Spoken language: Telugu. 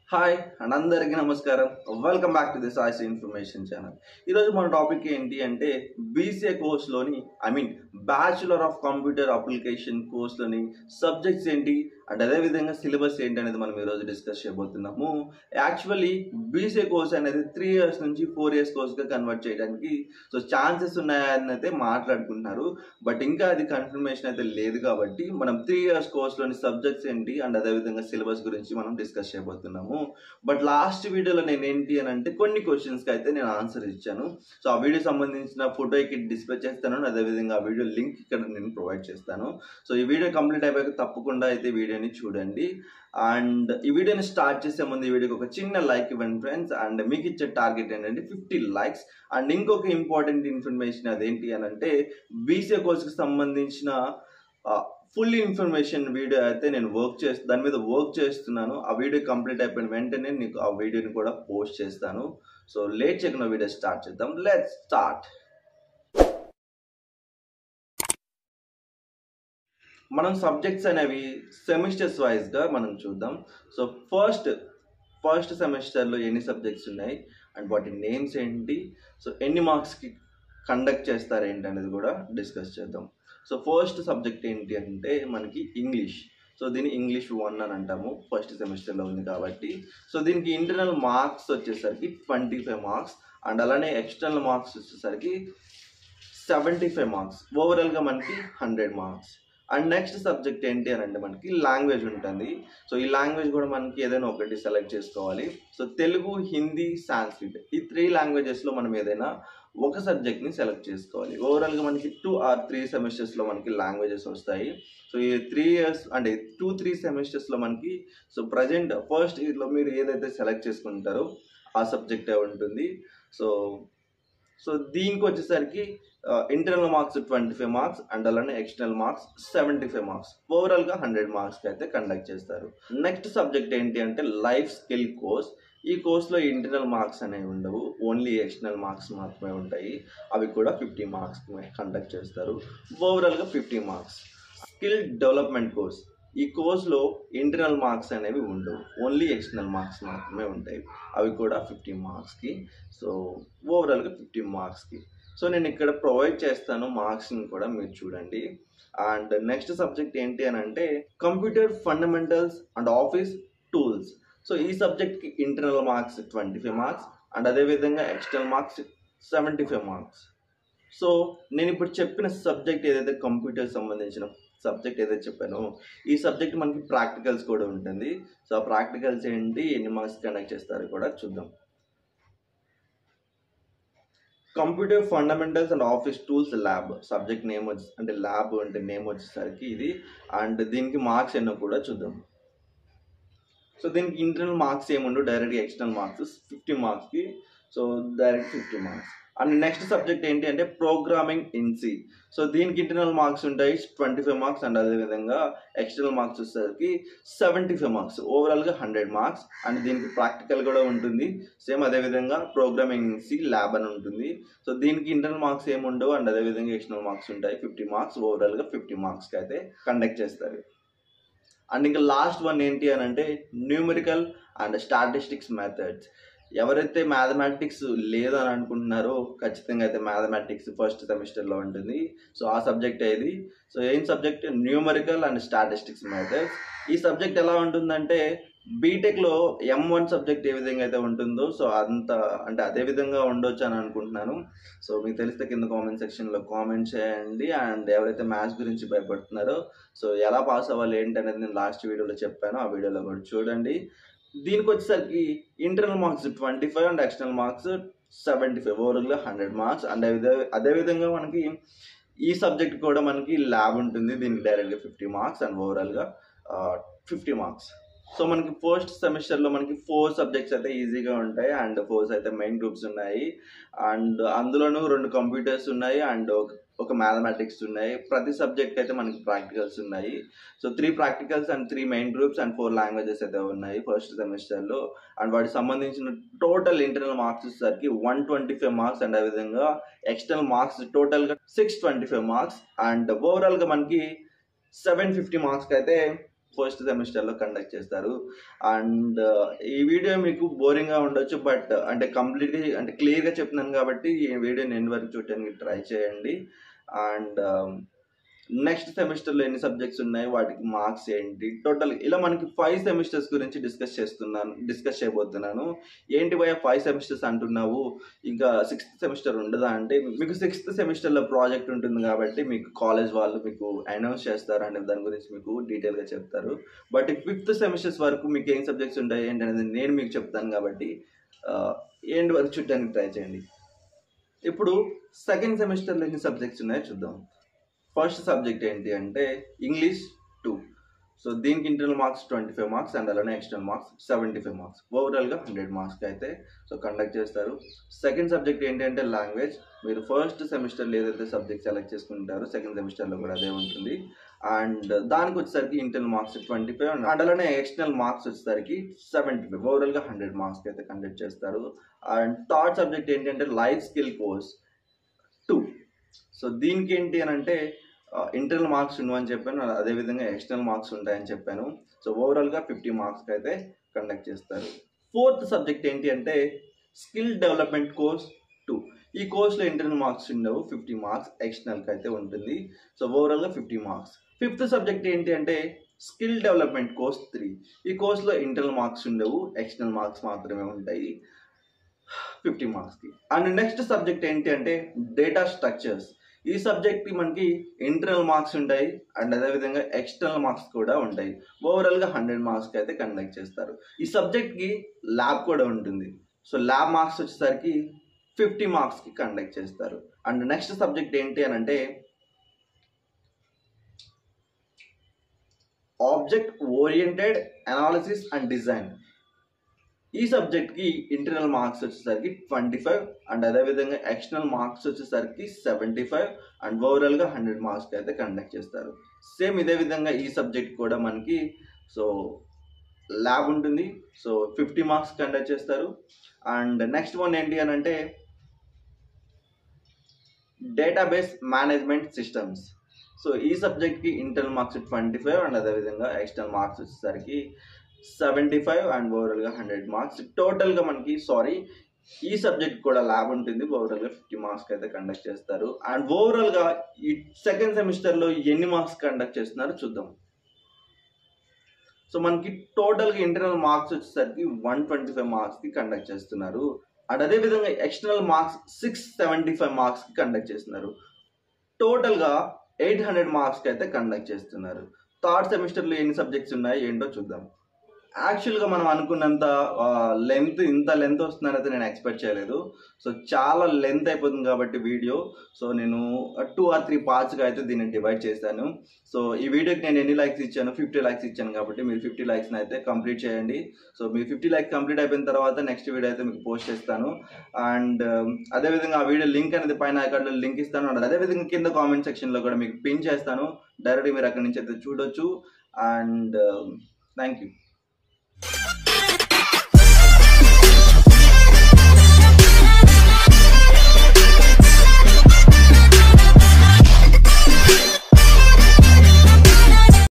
హాయ్ అండ్ అందరికీ నమస్కారం welcome back to this ice information channel ఈరోజు మన టాపిక్ ఏంటి అంటే బీసీఏ కోర్స్లోని I mean bachelor of computer application కోర్స్లోని సబ్జెక్ట్స్ ఏంటి అండ్ అదేవిధంగా సిలబస్ ఏంటి అనేది మనం ఈరోజు డిస్కస్ చేయబోతున్నాము యాక్చువల్లీ బీసీఏ కోర్స్ అనేది త్రీ ఇయర్స్ నుంచి ఫోర్ ఇయర్స్ కోర్స్గా కన్వర్ట్ చేయడానికి సో ఛాన్సెస్ ఉన్నాయని అయితే మాట్లాడుకుంటున్నారు బట్ ఇంకా అది కన్ఫర్మేషన్ అయితే లేదు కాబట్టి మనం త్రీ ఇయర్స్ కోర్స్లోని సబ్జెక్ట్స్ ఏంటి అండ్ అదేవిధంగా సిలబస్ గురించి మనం డిస్కస్ చేయబోతున్నాము బట్ లాస్ట్ వీడియోలో నేను ఏంటి అని అంటే కొన్ని క్వశ్చన్స్కి అయితే నేను ఆన్సర్ ఇచ్చాను సో ఆ వీడియో సంబంధించిన ఫోటో ఇక్కడ డిస్ప్లే చేస్తాను and అదేవిధంగా ఆ వీడియో లింక్ ఇక్కడ నేను ప్రొవైడ్ చేస్తాను సో ఈ వీడియో కంప్లీట్ అయిపోయాక తప్పకుండా అయితే వీడియోని చూడండి అండ్ ఈ వీడియోని స్టార్ట్ చేసే ముందు ఈ వీడియోకి ఒక చిన్న లైక్ ఇవ్వండి ఫ్రెండ్స్ అండ్ మీకు ఇచ్చే టార్గెట్ ఏంటంటే ఫిఫ్టీ లైక్స్ అండ్ ఇంకొక ఇంపార్టెంట్ ఇన్ఫర్మేషన్ అదేంటి అని అంటే బీసీఏ కోర్స్కి సంబంధించిన ఫుల్ ఇన్ఫర్మేషన్ వీడియో అయితే నేను వర్క్ చేస్తూ దాని మీద వర్క్ చేస్తున్నాను ఆ వీడియో కంప్లీట్ అయిపోయిన వెంటనే నీకు ఆ వీడియోని కూడా పోస్ట్ చేస్తాను సో లేట్ చేయకుండా వీడియో స్టార్ట్ చేద్దాం లెట్ స్టార్ట్ మనం సబ్జెక్ట్స్ అనేవి సెమిస్టర్స్ వైజ్గా మనం చూద్దాం సో ఫస్ట్ ఫస్ట్ సెమిస్టర్లో ఎన్ని సబ్జెక్ట్స్ ఉన్నాయి అండ్ వాటి నేమ్స్ ఏంటి సో ఎన్ని మార్క్స్కి కండక్ట్ చేస్తారు ఏంటి అనేది కూడా డిస్కస్ చేద్దాం సో ఫస్ట్ సబ్జెక్ట్ ఏంటి అంటే మనకి ఇంగ్లీష్ సో దీన్ని ఇంగ్లీష్ వన్ అని అంటాము ఫస్ట్ సెమిస్టర్లో ఉంది కాబట్టి సో దీనికి ఇంటర్నల్ మార్క్స్ వచ్చేసరికి ట్వంటీ ఫైవ్ మార్క్స్ అండ్ అలానే ఎక్స్టర్నల్ మార్క్స్ వచ్చేసరికి సెవెంటీ ఫైవ్ మార్క్స్ ఓవరాల్గా మనకి hundred marks and next subject ఏంటి అని అంటే మనకి లాంగ్వేజ్ ఉంటుంది సో ఈ లాంగ్వేజ్ కూడా మనకి ఏదైనా ఒకటి సెలెక్ట్ చేసుకోవాలి సో తెలుగు హిందీ సాంస్క్రిట్ ఈ త్రీ లాంగ్వేజెస్లో మనం ఏదైనా ఒక సబ్జెక్ట్ని సెలెక్ట్ చేసుకోవాలి ఓవరాల్గా మనకి టూ ఆర్ త్రీ సెమిస్టర్స్లో మనకి లాంగ్వేజెస్ వస్తాయి సో ఈ త్రీ ఇయర్స్ అంటే టూ త్రీ సెమిస్టర్స్లో మనకి సో ప్రజెంట్ ఫస్ట్ ఇయర్లో మీరు ఏదైతే సెలెక్ట్ చేసుకుంటారో ఆ సబ్జెక్టే ఉంటుంది సో సో దీనికి వచ్చేసరికి internal marks twenty five marks and అలానే external marks seventy five marks ఓవరాల్గా హండ్రెడ్ మార్క్స్కి అయితే కండక్ట్ చేస్తారు నెక్స్ట్ సబ్జెక్ట్ ఏంటి అంటే లైఫ్ స్కిల్ కోర్స్ ఈ కోర్స్లో ఇంటర్నల్ మార్క్స్ అనేవి ఉండవు ఓన్లీ ఎక్స్టర్నల్ మార్క్స్ మాత్రమే ఉంటాయి అవి కూడా ఫిఫ్టీ మార్క్స్ కండక్ట్ చేస్తారు ఓవరాల్గా fifty marks skill development course ఈ కోర్స్లో ఇంటర్నల్ మార్క్స్ అనేవి ఉండవు ఓన్లీ ఎక్స్టర్నల్ మార్క్స్ మాత్రమే ఉంటాయి అవి కూడా ఫిఫ్టీ మార్క్స్కి సో ఓవరాల్గా ఫిఫ్టీ మార్క్స్కి సో నేను ఇక్కడ ప్రొవైడ్ చేస్తాను మార్క్స్ని కూడా మీరు చూడండి అండ్ నెక్స్ట్ సబ్జెక్ట్ ఏంటి అని అంటే computer fundamentals and office tools so ఈ సబ్జెక్ట్కి internal marks twenty five marks and అదేవిధంగా external marks seventy five marks so నేను ఇప్పుడు చెప్పిన సబ్జెక్ట్ ఏదైతే కంప్యూటర్ సంబంధించిన సబ్జెక్ట్ ఏదైతే చెప్పానో ఈ సబ్జెక్ట్ మనకి ప్రాక్టికల్స్ కూడా ఉంటుంది సో ఆ ప్రాక్టికల్స్ ఏంటి ఎన్ని మార్క్స్ కండక్ట్ చేస్తారో కూడా చూద్దాం computer fundamentals and office tools lab subject name వచ్చి అంటే ల్యాబ్ అంటే నేమ్ వచ్చేసరికి ఇది అండ్ దీనికి మార్క్స్ ఎన్నో కూడా చూద్దాం సో దీనికి ఇంటర్నల్ మార్క్స్ ఏముండవు డైరెక్ట్గా ఎక్స్టర్నల్ మార్క్స్ ఫిఫ్టీ మార్క్స్కి so direct fifty marks and next subject ఏంటి అంటే ప్రోగ్రామింగ్ ఇన్ సి సో దీనికి ఇంటర్నల్ మార్క్స్ ఉంటాయి ట్వంటీ ఫైవ్ మార్క్స్ అండ్ అదేవిధంగా ఎక్స్టర్నల్ మార్క్స్ వచ్చేసరికి సెవెంటీ ఫైవ్ మార్క్స్ ఓవరాల్గా హండ్రెడ్ మార్క్స్ అండ్ దీనికి ప్రాక్టికల్ కూడా ఉంటుంది సేమ్ అదేవిధంగా ప్రోగ్రామింగ్ ఇన్ సి ల్యాబ్ అని ఉంటుంది సో దీనికి ఇంటర్నల్ మార్క్స్ ఏమి ఉండవు అండ్ అదేవిధంగా ఎక్స్టర్నల్ మార్క్స్ ఉంటాయి ఫిఫ్టీ మార్క్స్ ఓవరాల్గా ఫిఫ్టీ మార్క్స్కి అయితే కండక్ట్ చేస్తారు అండ్ ఇంకా లాస్ట్ వన్ ఏంటి అని అంటే న్యూమరికల్ అండ్ స్టాటిస్టిక్స్ మెథడ్స్ ఎవరైతే మ్యాథమెటిక్స్ లేదు అని అనుకుంటున్నారో ఖచ్చితంగా అయితే మ్యాథమెటిక్స్ ఫస్ట్ సెమిస్టర్లో ఉంటుంది సో ఆ సబ్జెక్ట్ ఏది సో ఏం subject numerical and statistics methods ఈ సబ్జెక్ట్ ఎలా ఉంటుందంటే బీటెక్లో ఎం వన్ సబ్జెక్ట్ ఏ విధంగా అయితే ఉంటుందో సో అంత అంటే అదే విధంగా ఉండొచ్చు అని అనుకుంటున్నాను సో మీకు తెలిస్తే కింద కామెంట్ సెక్షన్లో కామెంట్ చేయండి అండ్ ఎవరైతే మ్యాథ్స్ గురించి భయపడుతున్నారో సో ఎలా పాస్ అవ్వాలి ఏంటి అనేది నేను లాస్ట్ వీడియోలో చెప్పాను ఆ వీడియోలో కూడా చూడండి దీనికి వచ్చేసరికి internal marks twenty five and external marks seventy five ఓవరాల్గా హండ్రెడ్ మార్క్స్ అండ్ అదే అదేవిధంగా మనకి ఈ సబ్జెక్ట్ కూడా మనకి ల్యాబ్ ఉంటుంది దీనికి డైరెక్ట్గా ఫిఫ్టీ మార్క్స్ అండ్ ఓవరాల్గా ఫిఫ్టీ మార్క్స్ సో మనకి ఫస్ట్ సెమిస్టర్లో మనకి ఫోర్ సబ్జెక్ట్స్ అయితే ఈజీగా ఉంటాయి అండ్ ఫోర్స్ అయితే మెయిన్ గ్రూప్స్ ఉన్నాయి అండ్ అందులోనూ రెండు కంప్యూటర్స్ ఉన్నాయి అండ్ ఒక ఒక మ్యాథమెటిక్స్ ఉన్నాయి ప్రతి సబ్జెక్ట్ అయితే మనకి ప్రాక్టికల్స్ ఉన్నాయి so three practicals and three main groups and four languages అయితే ఉన్నాయి ఫస్ట్ సెమిస్టర్లో అండ్ వాటికి సంబంధించిన టోటల్ ఇంటర్నల్ మార్క్స్ వచ్చేసరికి one twenty five marks and అదేవిధంగా ఎక్స్టర్నల్ మార్క్స్ టోటల్గా six twenty five marks and ఓవరాల్గా మనకి సెవెన్ ఫిఫ్టీ మార్క్స్కి అయితే ఫస్ట్ సెమిస్టర్లో కండక్ట్ చేస్తారు అండ్ ఈ వీడియో మీకు బోరింగ్గా ఉండొచ్చు బట్ అంటే కంప్లీట్గా అంటే క్లియర్గా చెప్తున్నాను కాబట్టి ఈ వీడియోని ఎన్ని వరకు చూడడానికి ట్రై చేయండి అండ్ నెక్స్ట్ సెమిస్టర్లో ఎన్ని సబ్జెక్ట్స్ ఉన్నాయి వాటికి మార్క్స్ ఏంటి టోటల్ ఇలా మనకి ఫైవ్ సెమిస్టర్స్ గురించి డిస్కస్ చేస్తున్నాను డిస్కస్ చేయబోతున్నాను ఏంటి భయ ఫైవ్ సెమిస్టర్స్ అంటున్నావు ఇంకా సిక్స్త్ సెమిస్టర్ ఉండదా అంటే మీకు సిక్స్త్ సెమిస్టర్లో ప్రాజెక్ట్ ఉంటుంది కాబట్టి మీకు కాలేజ్ వాళ్ళు మీకు అనౌన్స్ చేస్తారు అంటే దాని గురించి మీకు డీటెయిల్గా చెప్తారు బట్ ఫిఫ్త్ సెమిస్టర్స్ వరకు మీకు ఏం సబ్జెక్ట్స్ ఉంటాయి ఏంటి అనేది నేను మీకు చెప్తాను కాబట్టి ఏంటి వరకు చూడడానికి ట్రై చేయండి ఇప్పుడు సెకండ్ సెమిస్టర్లో ఎన్ని సబ్జెక్ట్స్ ఉన్నాయో చూద్దాం ఫస్ట్ సబ్జెక్ట్ ఏంటి అంటే ఇంగ్లీష్ టూ సో దీనికి internal marks twenty five marks and అలానే external marks seventy five marks ఓవరాల్గా హండ్రెడ్ మార్క్స్కి అయితే సో కండక్ట్ చేస్తారు సెకండ్ సబ్జెక్ట్ ఏంటి అంటే లాంగ్వేజ్ మీరు ఫస్ట్ సెమిస్టర్లో ఏదైతే సబ్జెక్ట్ సెలెక్ట్ చేసుకుంటారో సెకండ్ సెమిస్టర్లో కూడా అదే ఉంటుంది అండ్ దానికి వచ్చేసరికి internal marks twenty five and అలానే ఎక్స్టర్నల్ మార్క్స్ వచ్చేసరికి సెవెంటీ ఫైవ్ ఓవరాల్గా హండ్రెడ్ మార్క్స్కి అయితే కండక్ట్ చేస్తారు అండ్ థర్డ్ సబ్జెక్ట్ ఏంటంటే life skill course two so దీనికి ఏంటి అని అంటే ఇంటర్నల్ మార్క్స్ ఉండవని చెప్పాను అదేవిధంగా ఎక్స్టర్నల్ మార్క్స్ ఉంటాయని చెప్పాను సో ఓవరాల్గా ఫిఫ్టీ మార్క్స్కి అయితే కండక్ట్ చేస్తారు ఫోర్త్ సబ్జెక్ట్ ఏంటి అంటే స్కిల్ డెవలప్మెంట్ కోర్స్ టూ ఈ కోర్స్లో ఇంటర్నల్ మార్క్స్ ఉండవు ఫిఫ్టీ మార్క్స్ ఎక్స్టర్నల్కి అయితే ఉంటుంది సో ఓవరాల్గా ఫిఫ్టీ మార్క్స్ ఫిఫ్త్ సబ్జెక్ట్ ఏంటి అంటే స్కిల్ డెవలప్మెంట్ కోర్స్ త్రీ ఈ కోర్స్లో ఇంటర్నల్ మార్క్స్ ఉండవు ఎక్స్టర్నల్ మార్క్స్ మాత్రమే ఉంటాయి ఫిఫ్టీ మార్క్స్కి అండ్ నెక్స్ట్ సబ్జెక్ట్ ఏంటి అంటే డేటా స్ట్రక్చర్స్ ఈ సబ్జెక్ట్కి మనకి ఇంటర్నల్ మార్క్స్ ఉంటాయి అండ్ అదేవిధంగా ఎక్స్టర్నల్ మార్క్స్ కూడా ఉంటాయి ఓవరాల్గా హండ్రెడ్ మార్క్స్కి అయితే కండక్ట్ చేస్తారు ఈ సబ్జెక్ట్కి ల్యాబ్ కూడా ఉంటుంది సో ల్యాబ్ మార్క్స్ వచ్చేసరికి ఫిఫ్టీ మార్క్స్కి కండక్ట్ చేస్తారు అండ్ నెక్స్ట్ సబ్జెక్ట్ ఏంటి అని అంటే object oriented analysis and design ఈ సబ్జెక్ట్కి ఇంటర్నల్ మార్క్స్ వచ్చేసరికి ట్వంటీ ఫైవ్ అండ్ అదేవిధంగా ఎక్స్టర్నల్ మార్క్స్ వచ్చేసరికి సెవెంటీ ఫైవ్ అండ్ ఓవరాల్గా హండ్రెడ్ మార్క్స్కి అయితే కండక్ట్ చేస్తారు సేమ్ ఇదే విధంగా ఈ సబ్జెక్ట్ కూడా మనకి సో ల్యాబ్ ఉంటుంది సో ఫిఫ్టీ మార్క్స్ కండక్ట్ చేస్తారు అండ్ నెక్స్ట్ వన్ ఏంటి అని అంటే డేటాబేస్ మేనేజ్మెంట్ సిస్టమ్స్ సో ఈ సబ్జెక్ట్కి internal marks twenty five and అదేవిధంగా ఎక్స్టర్నల్ మార్క్స్ వచ్చేసరికి సెవెంటీ ఫైవ్ అండ్ ఓవరాల్గా హండ్రెడ్ మార్క్స్ టోటల్గా మనకి సారీ ఈ సబ్జెక్ట్ కూడా ల్యాబ్ ఉంటుంది ఓవరాల్గా ఫిఫ్టీ మార్క్స్కి అయితే కండక్ట్ చేస్తారు అండ్ ఓవరాల్గా ఈ సెకండ్ సెమిస్టర్లో ఎన్ని మార్క్స్ కండక్ట్ చేస్తున్నారో చూద్దాం సో మనకి టోటల్గా ఇంటర్నల్ మార్క్స్ వచ్చేసరికి వన్ ట్వంటీ ఫైవ్ మార్క్స్కి కండక్ట్ చేస్తున్నారు అండ్ అదేవిధంగా external marks six seventy five మార్క్స్కి కండక్ట్ చేస్తున్నారు టోటల్గా ఎయిట్ హండ్రెడ్ మార్క్స్కి అయితే కండక్ట్ చేస్తున్నారు థర్డ్ సెమిస్టర్లో ఎన్ని సబ్జెక్ట్స్ ఉన్నాయి ఏంటో చూద్దాం యాక్చువల్గా మనం అనుకున్నంత లెంత్ ఇంత లెంత్ వస్తుందనైతే నేను ఎక్స్పెక్ట్ చేయలేదు సో చాలా లెంత్ అయిపోతుంది కాబట్టి వీడియో సో నేను టూ ఆర్ త్రీ పార్ట్స్గా అయితే దీన్ని డివైడ్ చేశాను సో ఈ వీడియోకి నేను ఎన్ని లైక్స్ ఇచ్చాను ఫిఫ్టీ లైక్స్ ఇచ్చాను కాబట్టి మీరు ఫిఫ్టీ లైక్స్ని అయితే కంప్లీట్ చేయండి సో మీరు ఫిఫ్టీ లైక్స్ కంప్లీట్ అయిపోయిన తర్వాత నెక్స్ట్ వీడియో అయితే మీకు పోస్ట్ చేస్తాను అండ్ అదేవిధంగా ఆ వీడియో లింక్ అనేది పైన అక్కడ లింక్ ఇస్తాను అండ్ అదేవిధంగా కింద కామెంట్ సెక్షన్లో కూడా మీకు పిన్ చేస్తాను డైరెక్ట్గా మీరు అక్కడి నుంచి అయితే చూడొచ్చు అండ్ థ్యాంక్ యూ